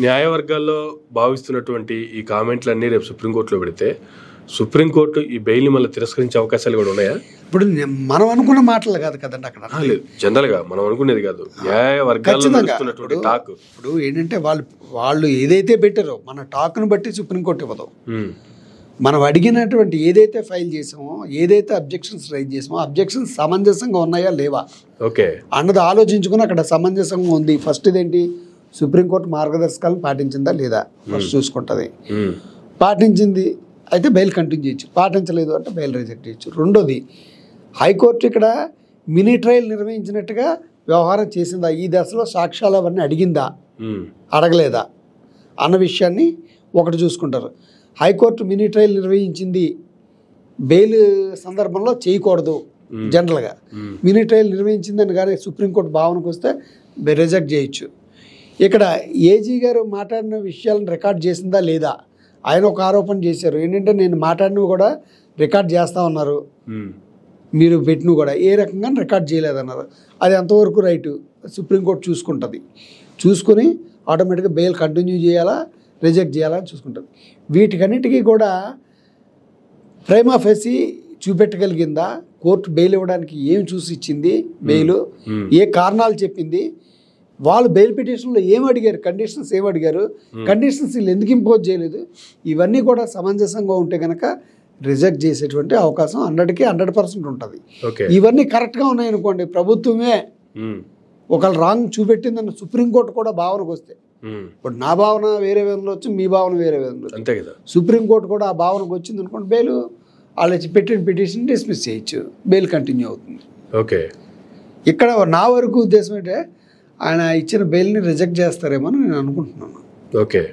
న్యాయవర్గాల్లో భావిస్తున్నటువంటి ఈ కామెంట్లన్నీ రేపు సుప్రీంకోర్టులో పెడితే సుప్రీంకోర్టు ఈ బెయిల్ని మళ్ళీ తిరస్కరించే అవకాశాలు కూడా ఉన్నాయా ఇప్పుడు నే- మనం అనుకున్న మాటలు కాదు కదండి అక్కడ ఆ, లేదు జనరల్ గా మనం అనుకునేది కాదు న్యాయ వర్గాల్లో ఖచ్చితంగా. నడుస్తున్నటువంటి ఇప్పుడు- టాక్ ఇప్పుడు ఏంటంటే వాళ్ళు వాళ్ళు ఏదైతే పెట్టారో మన టాక్ను బట్టి సుప్రీంకోర్టు ఇవ్వదు ఉమ్, మనం అడిగినటువంటి ఏదైతే ఫైల్ చేసామో ఏదైతే అబ్జెక్షన్స్ రైజ్ చేసామో అబ్జెక్షన్స్ సమంజసంగా ఉన్నాయా లేవా ఓకే అన్నది ఆలోచించుకుని అక్కడ సమంజసంగా ఉంది ఫస్ట్ ఇదేంటి సుప్రీంకోర్టు మార్గదర్శకాలను పాటించిందా లేదా ఫస్ట్ చూసుకుంటుంది ఉమ్, పాటించింది అయితే బెయిల్ కంటిన్యూ చేయొచ్చు పాటించలేదు అంటే బెయిల్ రిజెక్ట్ చేయొచ్చు రెండోది హైకోర్టు ఇక్కడ మినీ ట్రయల్ నిర్వహించినట్టుగా వ్యవహారం చేసిందా ఈ దశలో సాక్ష్యాలు అవన్నీ అడిగిందా ఉమ్, అడగలేదా అన్న విషయాన్ని ఒకటి చూసుకుంటారు హైకోర్టు మినీ ట్రయల్ నిర్వహించింది బెయిల్ సందర్భంలో చేయకూడదు జనరల్గా ఉమ్, మినీ ట్రయల్ నిర్వహించిందని కానీ సుప్రీంకోర్టు భావనకు వస్తే రిజెక్ట్ చేయొచ్చు ఇక్కడ ఏజీ గారు మాట్లాడిన విషయాలను రికార్డ్ చేసిందా లేదా ఆయన ఒక ఆరోపణ చేశారు ఏంటంటే నేను మాట్లాడినవి కూడా రికార్డ్ చేస్తా ఉన్నారు ఉమ్, మీరు పెట్టినవి కూడా ఏ రకంగా రికార్డ్ చేయలేదన్నారు అది ఎంతవరకు రైటు సుప్రీంకోర్టు చూసుకుంటుంది చూసుకుని ఆటోమేటిక్గా బెయిల్ కంటిన్యూ చేయాలా రిజెక్ట్ చేయాలా అని చూసుకుంటుంది వీటికన్నిటికీ కూడా ప్రైమా ఫెసి చూపెట్టగలిగిందా కోర్టు బెయిల్ ఇవ్వడానికి ఏం చూసి ఇచ్చింది బెయిల్ ఉమ్, ఏ కారణాలు చెప్పింది వాళ్ళు బెయిల్ పిటిషన్లో ఏం అడిగారు కండిషన్స్ ఏం అడిగారు కండిషన్స్ వీళ్ళు ఎందుకు ఇంపోజ్ చేయలేదు ఇవన్నీ కూడా సమంజసంగా ఉంటే కనుక రిజెక్ట్ చేసేటువంటి అవకాశం హండ్రెడ్కి హండ్రెడ్ పర్సెంట్ ఉంటుంది ఓకే ఇవన్నీ కరెక్ట్గా ఉన్నాయనుకోండి ప్రభుత్వమే ఉమ్, ఒకళ్ళు రాంగ్ చూపెట్టిందని సుప్రీంకోర్టు కూడా భావనకు వస్తే ఉమ్, ఇప్పుడు నా భావన వేరే విధంలో వచ్చి మీ భావన వేరే విధంలో వచ్చి అంతే కదా సుప్రీంకోర్టు కూడా ఆ భావనకు వచ్చింది అనుకోండి బెయిల్ వాళ్ళు వచ్చి పెట్టిన పిటిషన్ డిస్మిస్ చేయొచ్చు బెయిల్ కంటిన్యూ అవుతుంది ఓకే ఇక్కడ నా వరకు ఉద్దేశం ఏంటంటే ఆయన ఇచ్చిన బెయిల్ని రిజెక్ట్ చేస్తారేమో అని నేను అనుకుంటున్నాను ఓకే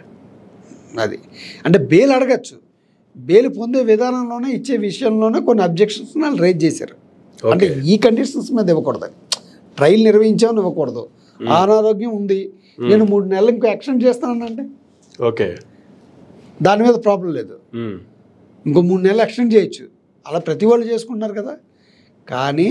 అది అంటే బెయిల్ అడగచ్చు బెయిల్ పొందే విధానంలోనే ఇచ్చే విషయంలోనే కొన్ని అబ్జెక్షన్స్ వాళ్ళు రైజ్ చేశారు అంటే ఓకే ఈ కండిషన్స్ మీద ఇవ్వకూడదు ట్రయల్ నిర్వహించామని ఇవ్వకూడదు అనారోగ్యం ఉంది నేను మూడు నెలలు ఇంకో ఎక్స్టెండ్ చేస్తానంటే ఓకే దాని మీద ప్రాబ్లం లేదు ఉమ్, ఇంకో మూడు నెలలు ఎక్స్టెండ్ చేయొచ్చు అలా ప్రతి వాళ్ళు చేసుకుంటున్నారు కదా కానీ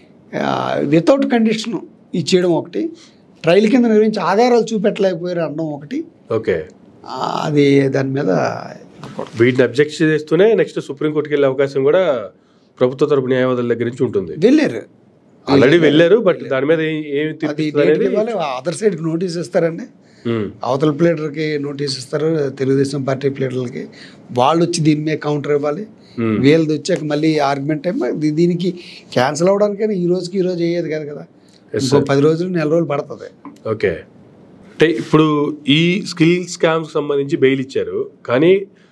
వితౌట్ కండిషన్ ఇచ్చేయడం ఒకటి ట్రయల్ కింద నిర్వహించి ఆధారాలు చూపెట్టలేకపోయారు అనడం ఒకటి ఓకే ఆ, అది దాని మీద ఇవ్వకూడదు. వీటిని అబ్జెక్ట్ చేస్తూనే నెక్స్ట్ సుప్రీంకోర్టుకి వెళ్ళే అవకాశం కూడా ప్రభుత్వ తరపు న్యాయవాదుల దగ్గర నుంచి ఉంటుంది వెళ్ళారు ఆల్రెడీ వెళ్ళారు బట్ దాని మీద ఏ- ఏమి అది తీర్పిస్తుంది అనేది ఇవ్వాలి అదర్ సైడ్కి నోటీస్ ఇస్తారండి ఉమ్, అవతల ప్లేటర్కి నోటీస్ ఇస్తారు తెలుగుదేశం పార్టీ ప్లేటర్లకి వాళ్ళు వచ్చి దీని మీద కౌంటర్ ఇవ్వాలి ఉమ్, వీళ్ళది వచ్చాక మళ్ళీ ఆర్గ్యుమెంట్ ఏమో దీ- దీనికి క్యాన్సిల్ అవ్వడానికైనా ఈ రోజుకి ఈ రోజు అయ్యేది కాదు కదా Yes, ఇంకో పది రోజులు నెల రోజులు పడుతుంది ఓకే అంటే ఇప్పుడు ఈ స్కిల్ స్కామ్స్ సంబంధించి బెయిల్ ఇచ్చారు కానీ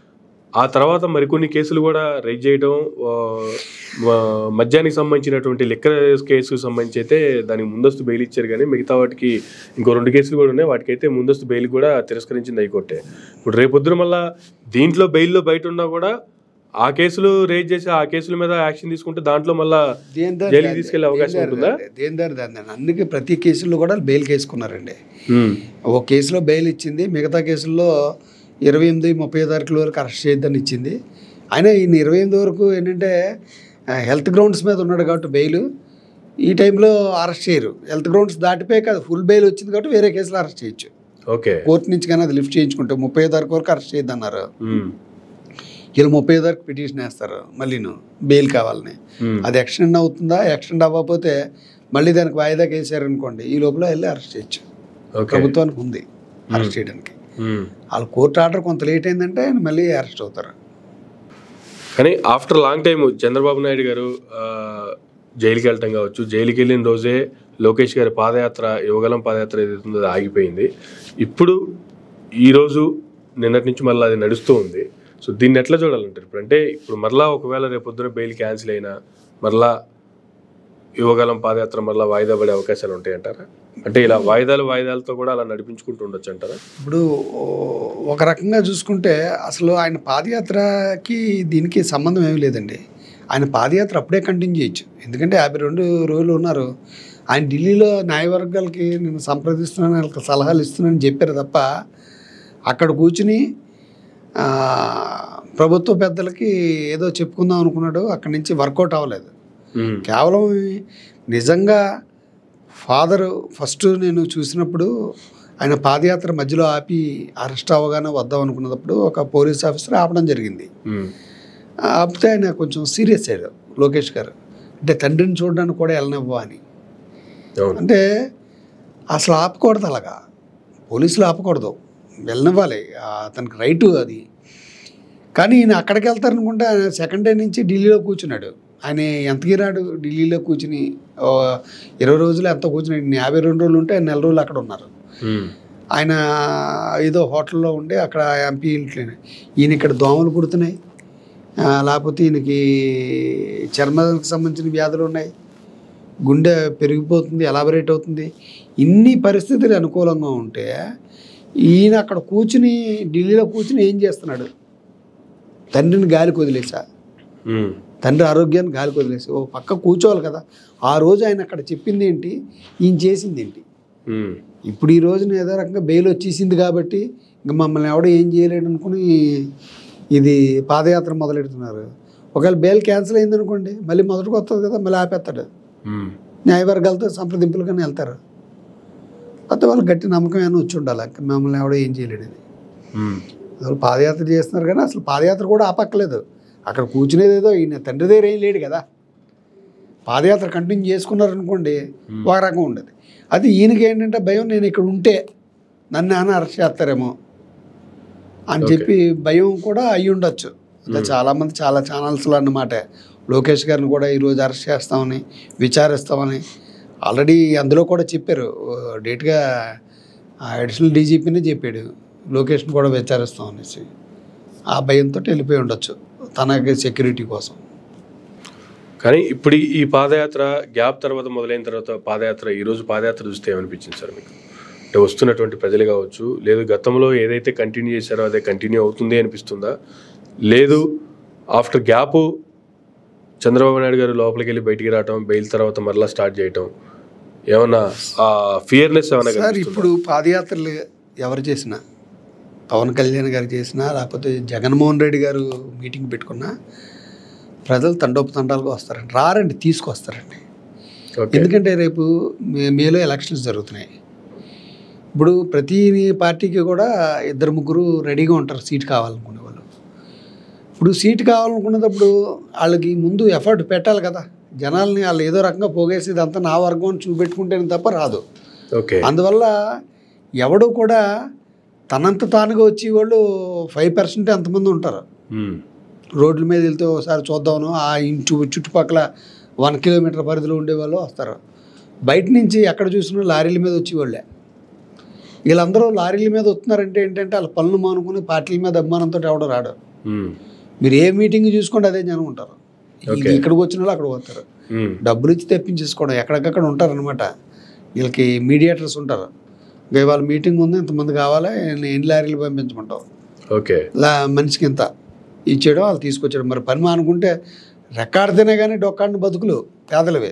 ఆ తర్వాత మరికొన్ని కేసులు కూడా రైజ్ చేయడం ఆ, ఆ, మద్యానికి సంబంధించినటువంటి లిక్కర్ కేసుకు సంబంధించి అయితే దానికి ముందస్తు బెయిల్ ఇచ్చారు కానీ మిగతా వాటికి ఇంకో రెండు కేసులు కూడా ఉన్నాయి వాటికైతే ముందస్తు బెయిల్ కూడా తిరస్కరించింది హైకోర్టే ఇప్పుడు రేపొద్దున మళ్ళా దీంట్లో బెయిల్లో బయట ఉన్నా కూడా ఆ కేసులు రేజ్ చేసి ఆ కేసుల మీద యాక్షన్ తీసుకుంటే దాంట్లో మళ్ళా దేని దారి జైలుకి దారి- తీసుకెళ్లే అవకాశం దేని దారి ఉంటుందా దారి- దేని దారి దారి దారి. అందుకే ప్రతి కేసుల్లో కూడా బెయిల్ కేసుకున్నారండి ఉమ్, ఒక కేసులో బెయిల్ ఇచ్చింది మిగతా కేసుల్లో ఇరవై ఎనిమిది ముప్పై తారీఖుల వరకు అరెస్ట్ చేయొద్దని ఇచ్చింది అయినా ఈయన ఇరవై ఎనిమిది వరకు ఏంటంటే ఆ, హెల్త్ గ్రౌండ్స్ మీద ఉన్నాడు కాబట్టి బెయిల్ ఈ టైంలో అరెస్ట్ చేయరు హెల్త్ గ్రౌండ్స్ దాటిపోయి కాదు ఫుల్ బెయిల్ వచ్చింది కాబట్టి వేరే కేసులో అరెస్ట్ చేయొచ్చు ఓకే కోర్టు నుంచి కానీ అది లిఫ్ట్ చేయించుకుంటే ముప్పై తారీఖు వరకు అరెస్ట్ చేయొద్దు అన్నారు ఉమ్, వీళ్ళు ముప్పై తారీఖు పిటిషన్ వేస్తారు మళ్ళీను బెయిల్ కావాలని ఉమ్. అది ఎక్స్టెండ్ అవుతుందా ఎక్స్టెండ్ అవ్వకపోతే మళ్ళీ దానికి వాయిదాకి వేసారనుకోండి ఈ లోపల వెళ్ళి అరెస్ట్ చేయొచ్చు ఓకే ప్రభుత్వానికి ఉంది అరెస్ట్ చేయడానికి ఉమ్. వాళ్ళ కోర్టు ఆర్డర్ కొంత లేట్ అయిందంటే ఆయన మళ్ళీ అరెస్ట్ అవుతారు కానీ after long time Chandrababu Naidu గారు ఆ, జైలుకి వెళ్ళటం కావచ్చు జైలుకి వెళ్ళిన రోజే లోకేష్ గారి పాదయాత్ర యువగలం పాదయాత్ర ఏదైతే ఉందో అది ఆగిపోయింది ఇప్పుడు ఈరోజు నిన్నటి నుంచి మళ్ళీ అది నడుస్తూ ఉంది సో దీన్ని ఎట్లా చూడాలంటారు ఇప్పుడు అంటే ఇప్పుడు మరలా ఒకవేళ రేపు పొద్దున బెయిల్ క్యాన్సిల్ అయినా మరలా యువగలం పాదయాత్ర మరలా వాయిదా పడే అవకాశాలు ఉంటాయంటారా అంటే ఇలా వాయిదాలు వాయిదాలతో కూడా అలా నడిపించుకుంటూ ఉండొచ్చు అంటారా ఇప్పుడు ఓ- ఒక రకంగా చూసుకుంటే అసలు ఆయన పాదయాత్రకి దీనికి సంబంధం ఏమీ లేదండి ఆయన పాదయాత్ర అప్పుడే కంటిన్యూ చేయొచ్చు ఎందుకంటే యాభై రెండు రోజులు ఉన్నారు ఆయన ఢిల్లీలో న్యాయవర్గాలకి నేను సంప్రదిస్తున్నాను వాళ్ళకి సలహాలు ఇస్తున్నానని చెప్పారు తప్ప అక్కడ కూర్చుని ఆ, ప్రభుత్వ పెద్దలకి ఏదో చెప్పుకుందాం అనుకున్నాడు అక్కడి నుంచి వర్కౌట్ అవ్వలేదు ఉమ్, కేవలం నిజంగా ఫాదరు ఫస్ట్ నేను చూసినప్పుడు ఆయన పాదయాత్ర మధ్యలో ఆపి అరెస్ట్ అవ్వగానే వద్దాం అనుకున్నప్పుడు ఒక పోలీస్ ఆఫీసర్ ఆపడం జరిగింది ఉమ్, ఆపితే ఆయన కొంచెం సీరియస్ అయ్యారు లోకేష్ గారు అంటే తండ్రిని చూడడానికి కూడా వెళ్ళనివ్వ అని అవును అంటే అసలు ఆపకూడదు అలాగా పోలీసులు ఆపకూడదు వెళ్ళనివ్వాలి ఆ, అతనికి రైటు అది కానీ ఈయన అక్కడికి వెళ్తారనుకుంటే ఆయన సెకండ్ డే నుంచి ఢిల్లీలో కూర్చున్నాడు ఆయన ఎంతకి రాడు ఢిల్లీలో కూర్చుని ఓ ఇరవై రోజులు ఎంత కూర్చున్నాడు ఈయన యాభై రెండు రోజులు ఉంటే ఆయన నెల రోజులు అక్కడ ఉన్నారు ఉమ్, ఆయన ఏదో హోటల్లో ఉండి అక్కడ ఎంపీ ఇంట్లోనే ఈయన ఇక్కడ దోమలు కుడుతున్నాయి ఆ, లేకపోతే ఈయనకి చర్మానికి సంబంధించిన వ్యాధులు ఉన్నాయి గుండె పెరిగిపోతుంది ఎలాబరేట్ అవుతుంది ఇన్ని పరిస్థితులు అనుకూలంగా ఉంటే ఈయన అక్కడ కూర్చుని ఢిల్లీలో కూర్చుని ఏం చేస్తున్నాడు తండ్రిని గాలికి వదిలేసా ఉమ్, తండ్రి ఆరోగ్యాన్ని గాలికి వదిలేసి ఓ పక్క కూర్చోవాలి కదా ఆ రోజు ఆయన అక్కడ చెప్పింది ఏంటి ఈయన చేసింది ఏంటి ఉమ్, ఇప్పుడు ఈ రోజున ఏదో రకంగా బెయిల్ వచ్చేసింది కాబట్టి ఇంకా మమ్మల్ని ఎవడో ఏం చేయలేడు అనుకుని ఇది పాదయాత్ర మొదలెడుతున్నారు ఒకవేళ బెయిల్ క్యాన్సిల్ అయింది అనుకోండి మళ్ళీ మొదటికి వస్తుంది కదా మళ్ళీ ఆపేస్తాడు ఉమ్, న్యాయవర్గాలతో సంప్రదింపులుగానే వెళ్తారు కొత్త వాళ్ళు గట్టి నమ్మకం ఏమైనా వచ్చి ఉండాలి ఇంకా మమ్మల్ని ఎవడో ఏం చేయలేడు అని ఉమ్, అసలు పాదయాత్ర చేస్తున్నారు కానీ అసలు పాదయాత్ర కూడా ఆపక్కలేదు అక్కడ కూర్చునేది ఏదో ఈయన తండ్రి దగ్గర ఏం లేడు కదా పాదయాత్ర కంటిన్యూ చేసుకున్నారనుకోండి ఒక రకం ఉండదు అది ఈయనకి ఏంటంటే భయం నేను ఇక్కడ ఉంటే నన్ను ఏమైనా అరెస్ట్ చేస్తారేమో అని Okay. చెప్పి భయం కూడా అయి ఉండొచ్చు అంటే చాలామంది చాలా ఛానల్స్లో అన్నమాట లోకేష్ గారిని కూడా ఈరోజు అరెస్ట్ చేస్తామని విచారిస్తామని ఆల్రెడీ అందులో కూడా చెప్పారు డేట్గా అడిషనల్ డీజీపీనే చెప్పాడు లోకేష్ని కూడా విచారిస్తాం అనేసి ఆ భయంతో వెళ్ళిపోయి ఉండొచ్చు తనకి సెక్యూరిటీ కోసం కానీ ఇప్పుడు ఈ- ఈ పాదయాత్ర గ్యాప్ తర్వాత మొదలైన తర్వాత పాదయాత్ర ఈ రోజు పాదయాత్ర చూస్తే ఏమనిపించింది సార్ మీకు అంటే వస్తున్నటువంటి ప్రజలు కావచ్చు లేదు గతంలో ఏదైతే కంటిన్యూ చేశారో అదే కంటిన్యూ అవుతుంది అనిపిస్తుందా లేదు ఆఫ్టర్ గ్యాప్ చంద్రబాబు నాయుడు గారు లోపలికి వెళ్ళి బయటికి రావటం బెయిల్ తర్వాత మరలా స్టార్ట్ చేయటం ఏమన్నా ఆ ఫియర్నెస్ ఏమన్నా సార్ కనిపిస్తుందా? ఇప్పుడు పాదయాత్రలు ఎవరు చేసినా పవన్ కళ్యాణ్ గారు చేసినా లేకపోతే జగన్మోహన్ రెడ్డి గారు మీటింగ్ పెట్టుకున్నా ప్రజలు తండోపతండాలుగా వస్తారండి రారండి తీసుకొస్తారండి ఓకే ఎందుకంటే రేపు మే మేలో ఎలక్షన్స్ జరుగుతున్నాయి ఇప్పుడు ప్రతి పార్టీకి కూడా ఇద్దరు ముగ్గురు రెడీగా ఉంటారు సీట్ కావాలనుకునే వాళ్ళు ఇప్పుడు సీట్ కావాలనుకున్నప్పుడు వాళ్ళకి ముందు ఎఫర్ట్ పెట్టాలి కదా జనాల్ని వాళ్ళు ఏదో రకంగా పోగేసి ఇదంతా నా వర్గం అని చూపెట్టుకుంటేనే తప్ప రాదు ఓకే అందువల్ల ఎవడు కూడా తనంత తానుగా వచ్చి వాళ్ళు ఫైవ్ పర్సెంట్ ఎంతమంది ఉంటారు ఉమ్, రోడ్ల మీద వెళ్తే ఒకసారి చూద్దామను ఆ ఇంచు చుట్టుపక్కల వన్ కిలోమీటర్ పరిధిలో ఉండే వాళ్ళు వస్తారు బయట నుంచి ఎక్కడ చూసినా లారీల మీద వచ్చేవాళ్ళే వీళ్ళందరూ లారీల మీద వస్తున్నారంటే ఏంటంటే వాళ్ళ పనులు మానుకుని పార్టీల మీద అభిమానంతో ఎవడో రాడు ఉమ్, మీరు ఏ మీటింగ్ చూసుకోండి అదే జనం ఉంటారు Okay. ఇక్కడికి వచ్చిన వాళ్ళు అక్కడ పోతారు ఉమ్, డబ్బులు ఇచ్చి తెప్పించేసుకోవడం ఎక్కడికక్కడ ఉంటారనమాట వీళ్ళకి మీడియేటర్స్ ఉంటారు ఇంకా ఇవాళ మీటింగ్ ఉంది ఇంతమంది కావాలి ఎన్ని లారీలు పంపించమంటావు ఓకే లా మనిషికి ఇంత ఇచ్చేయడం వాళ్ళు తీసుకొచ్చాడు మరి పని మానుకుంటే రెక్కాడితేనే కానీ డొక్కాడిని బతుకులు పేదలవే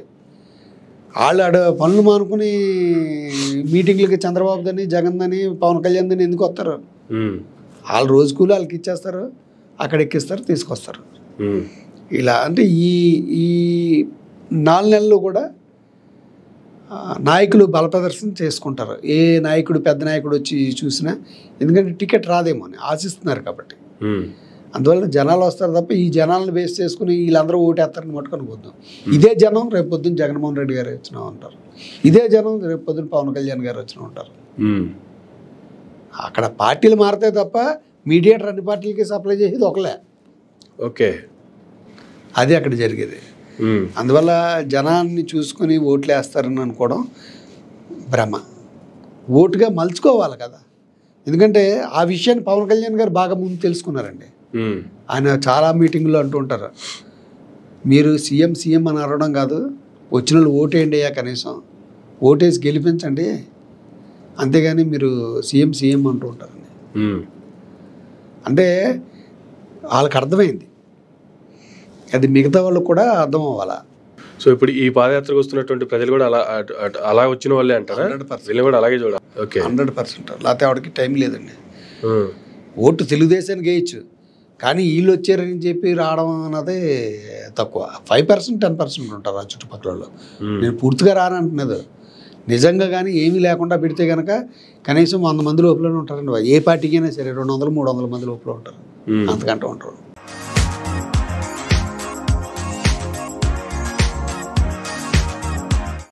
వాళ్ళు ఆడ పనులు మానుకుని మీటింగ్లకి చంద్రబాబు దని జగన్ దని పవన్ కళ్యాణ్ దని ఎందుకు వస్తారు ఉమ్, వాళ్ళు రోజు కూలి వాళ్ళకి ఇచ్చేస్తారు అక్కడ ఎక్కిస్తారు తీసుకొస్తారు ఉమ్, ఇలా అంటే ఈ ఈ నాలుగు నెలలు కూడా ఆ, నాయకులు బలప్రదర్శన చేసుకుంటారు ఏ నాయకుడు పెద్ద నాయకుడు వచ్చి చూసినా ఎందుకంటే టికెట్ రాదేమో అని ఆశిస్తున్నారు కాబట్టి ఉమ్, అందువల్ల జనాలు వస్తారు తప్ప ఈ జనాలను బేస్ చేసుకుని వీళ్ళందరూ ఓటేస్తారని మట్టుకొని పోద్దాం ఇదే జనం రేపు పొద్దున్న జగన్మోహన్ రెడ్డి గారు వచ్చినా ఉంటారు ఇదే జనం రేపు పొద్దున్న పవన్ కళ్యాణ్ గారు వచ్చినా ఉంటారు ఉమ్, అక్కడ పార్టీలు మారుతాయి తప్ప మీడియేటర్ అన్ని పార్టీలకి సప్లై చేసేది ఒకలే ఓకే అది అక్కడ జరిగేది ఉమ్, అందువల్ల జనాన్ని చూసుకొని ఓట్లు వేస్తారని అనుకోవడం భ్రమ ఓటుగా మలుచుకోవాలి కదా ఎందుకంటే ఆ విషయాన్ని పవన్ కళ్యాణ్ గారు బాగా ముందు తెలుసుకున్నారండి ఉమ్, ఆయన చాలా మీటింగ్లో అంటూ ఉంటారు మీరు సీఎం సీఎం అని అనడం కాదు వచ్చిన వాళ్ళు ఓటేయండి అయ్యా కనీసం ఓటేసి గెలిపించండి అంతేగాని మీరు సీఎం సీఎం అంటూ ఉంటారండి ఉమ్, అంటే వాళ్ళకి అర్థమైంది అది మిగతా వాళ్ళకు కూడా అర్థం అవ్వాలా సో ఇప్పుడు ఈ పాదయాత్రకు వస్తున్నటువంటి ప్రజలు కూడా అలా అటు- అటు- అలా వచ్చిన వాళ్ళే అంటారా హండ్రెడ్ పర్సెంట్ వీళ్ళు కూడా అలాగే చూడాలి ఓకే హండ్రెడ్ పర్సెంట్ లేకపోతే ఆవిడకి టైం లేదండి ఉమ్, ఓటు తెలుగుదేశానికి వేయచ్చు కానీ వీళ్ళు వచ్చారని చెప్పి రావడం అన్నది తక్కువ ఫైవ్ పర్సెంట్ టెన్ పర్సెంట్ ఉంటారు ఆ చుట్టుపక్కల వాళ్ళు ఉమ్, నేను పూర్తిగా రానంటున్నది నిజంగా కానీ ఏమీ లేకుండా పెడితే కనుక కనీసం వంద మంది లోపలనే ఉంటారండి ఏ పార్టీకైనా సరే రెండు వందలు మూడు వందల మంది లోపల ఉంటారు ఉమ్. అంతకంటే ఉంటారు